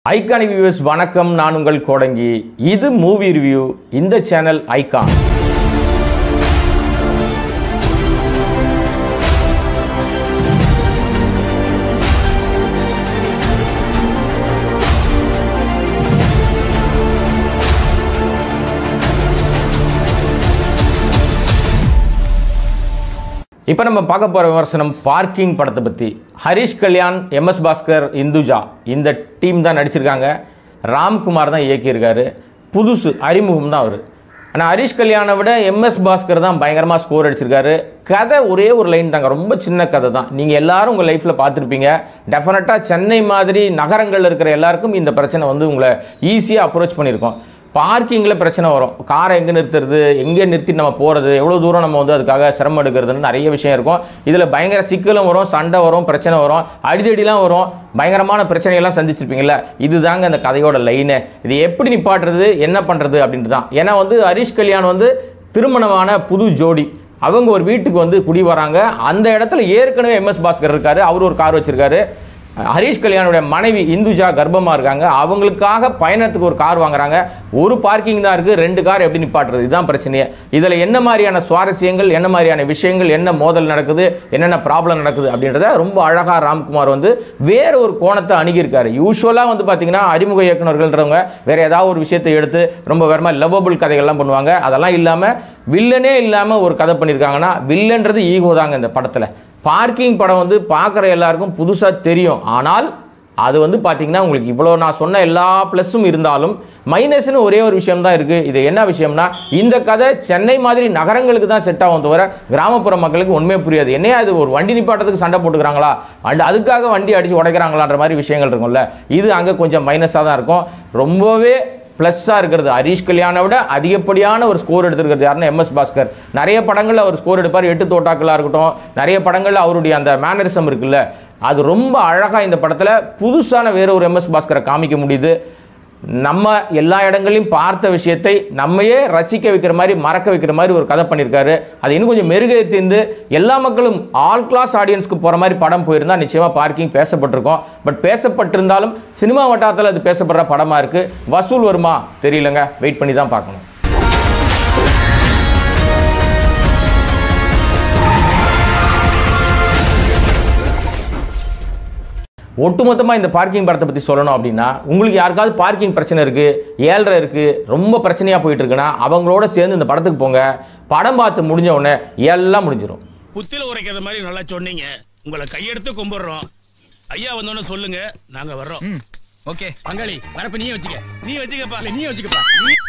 iconic viewers வணக்கம் நான் உங்கள் கோடங்கி இது மூவி ரிவ்யூ இந்த சேனல் ஐகான் இப்போ நம்ம பார்க்க போகிற விமர்சனம் பார்க்கிங் படத்தை பற்றி ஹரிஷ் கல்யாண் எம்எஸ் பாஸ்கர் இந்துஜா இந்த டீம் தான் நடிச்சிருக்காங்க ராம்குமார் தான் இயக்கியிருக்காரு புதுசு அறிமுகம் தான் அவர் ஆனால் ஹரிஷ் கல்யாணை விட எம்எஸ் பாஸ்கர் தான் பயங்கரமாக ஸ்கோர் அடிச்சிருக்காரு கதை ஒரே ஒரு லைன் தாங்க ரொம்ப சின்ன கதை தான் நீங்கள் எல்லாரும் உங்கள் லைஃப்பில் பார்த்துருப்பீங்க டெஃபினட்டாக சென்னை மாதிரி நகரங்களில் இருக்கிற எல்லாருக்கும் இந்த பிரச்சனை வந்து உங்களை ஈஸியாக அப்ரோச் பண்ணியிருக்கோம் பார்க்கிங்கில் பிரச்சனை வரும் காரை எங்கே நிறுத்துறது எங்கே நிறுத்தி நம்ம போகிறது எவ்வளோ தூரம் நம்ம வந்து அதுக்காக சிரமம் எடுக்கிறதுன்னு நிறைய விஷயம் இருக்கும் இதில் பயங்கர சிக்கலும் வரும் சண்டை வரும் பிரச்சனை வரும் அடிதடிலாம் வரும் பயங்கரமான பிரச்சனையெல்லாம் சந்திச்சிருப்பீங்கல்ல இதுதாங்க அந்த கதையோட லைனு இது எப்படி நிப்பாட்டுறது என்ன பண்ணுறது அப்படின்ட்டு தான் ஏன்னா வந்து ஹரிஷ் கல்யாண் வந்து திருமணமான புது ஜோடி அவங்க ஒரு வீட்டுக்கு வந்து குடி வராங்க அந்த இடத்துல ஏற்கனவே எம்எஸ் பாஸ்கர் இருக்காரு அவர் ஒரு கார் வச்சிருக்காரு ஹரிஷ் கல்யாணுடைய மனைவி இந்துஜா கர்ப்பமாக இருக்காங்க அவங்களுக்காக பயணத்துக்கு ஒரு கார் வாங்குறாங்க ஒரு பார்க்கிங் தான் இருக்குது ரெண்டு கார் எப்படி நிப்பாட்டுறது இதுதான் பிரச்சனையே இதில் என்ன மாதிரியான சுவாரஸ்யங்கள் என்ன மாதிரியான விஷயங்கள் என்ன மோதல் நடக்குது என்னென்ன ப்ராப்ளம் நடக்குது அப்படின்றத ரொம்ப அழகாக ராம்குமார் வந்து வேற ஒரு கோணத்தை அணுகியிருக்காரு யூஸ்வலாக வந்து பார்த்தீங்கன்னா அறிமுக இயக்குனர்கள்ன்றவங்க வேற ஏதாவது ஒரு விஷயத்தை எடுத்து ரொம்ப வேற மாதிரி லவ்வபிள் கதைகள்லாம் பண்ணுவாங்க அதெல்லாம் இல்லாமல் வில்லனே இல்லாமல் ஒரு கதை பண்ணியிருக்காங்கன்னா வில்லன்றது ஈகோ தாங்க இந்த படத்தில் பார்க்கிங் படம் வந்து பார்க்குற எல்லாருக்கும் புதுசாக தெரியும் ஆனால் அது வந்து பார்த்தீங்கன்னா உங்களுக்கு இவ்வளோ நான் சொன்ன எல்லா ப்ளஸ்ஸும் இருந்தாலும் மைனஸ்னு ஒரே ஒரு விஷயம் தான் இருக்குது இது என்ன விஷயம்னா இந்த கதை சென்னை மாதிரி நகரங்களுக்கு தான் செட் ஆகும் தவிர கிராமப்புற மக்களுக்கு உண்மையே புரியாது என்னையா இது ஒரு வண்டி நிப்பாட்டத்துக்கு சண்டை போட்டுக்கிறாங்களா அண்ட் அதுக்காக வண்டி அடித்து உடைக்கிறாங்களான்ற மாதிரி விஷயங்கள் இருக்கும்ல இது அங்கே கொஞ்சம் மைனஸாக தான் இருக்கும் ரொம்பவே ப்ளஸ்ஸாக இருக்கிறது ஹரீஷ் கல்யாணை விட அதிகப்படியான ஒரு ஸ்கோர் எடுத்திருக்கிறது யாருன்னா எம்எஸ் பாஸ்கர் நிறைய படங்களில் அவர் ஸ்கோர் எடுப்பார் எட்டு தோட்டாக்களாக இருக்கட்டும் நிறைய படங்களில் அவருடைய அந்த மேனரிசம் இருக்குல்ல அது ரொம்ப அழகாக இந்த படத்தில் புதுசான வேற ஒரு எம்எஸ் பாஸ்கரை காமிக்க முடியுது நம்ம எல்லா இடங்களையும் பார்த்த விஷயத்தை நம்மையே ரசிக்க வைக்கிற மாதிரி மறக்க வைக்கிற மாதிரி ஒரு கதை பண்ணியிருக்காரு அது இன்னும் கொஞ்சம் மெருகேற்றிந்து எல்லா மக்களும் ஆல் கிளாஸ் ஆடியன்ஸ்க்கு போகிற மாதிரி படம் போயிருந்தால் நிச்சயமாக பார்க்கிங் பேசப்பட்டிருக்கும் பட் பேசப்பட்டிருந்தாலும் சினிமா வட்டாரத்தில் அது பேசப்படுற படமாக இருக்குது வசூல் வருமா தெரியலங்க வெயிட் பண்ணி தான் பார்க்கணும் ஒட்டுமொத்தமாக இந்த பார்க்கிங் படத்தை பற்றி சொல்லணும் அப்படின்னா உங்களுக்கு யாருக்காவது பார்க்கிங் பிரச்சனை இருக்குது ஏழ்ரை இருக்குது ரொம்ப பிரச்சனையாக போயிட்டு இருக்குன்னா அவங்களோட சேர்ந்து இந்த படத்துக்கு போங்க படம் பார்த்து முடிஞ்ச உடனே எல்லாம் முடிஞ்சிடும் புத்தில உரைக்கிற மாதிரி நல்லா சொன்னீங்க உங்களை கையெடுத்து கும்பிடுறோம் ஐயா வந்தோன்னு சொல்லுங்க நாங்க வர்றோம் ஓகே பங்காளி வரப்ப நீயே வச்சுக்க நீ வச்சுக்கப்பா நீ வச்சுக்கப்பா நீ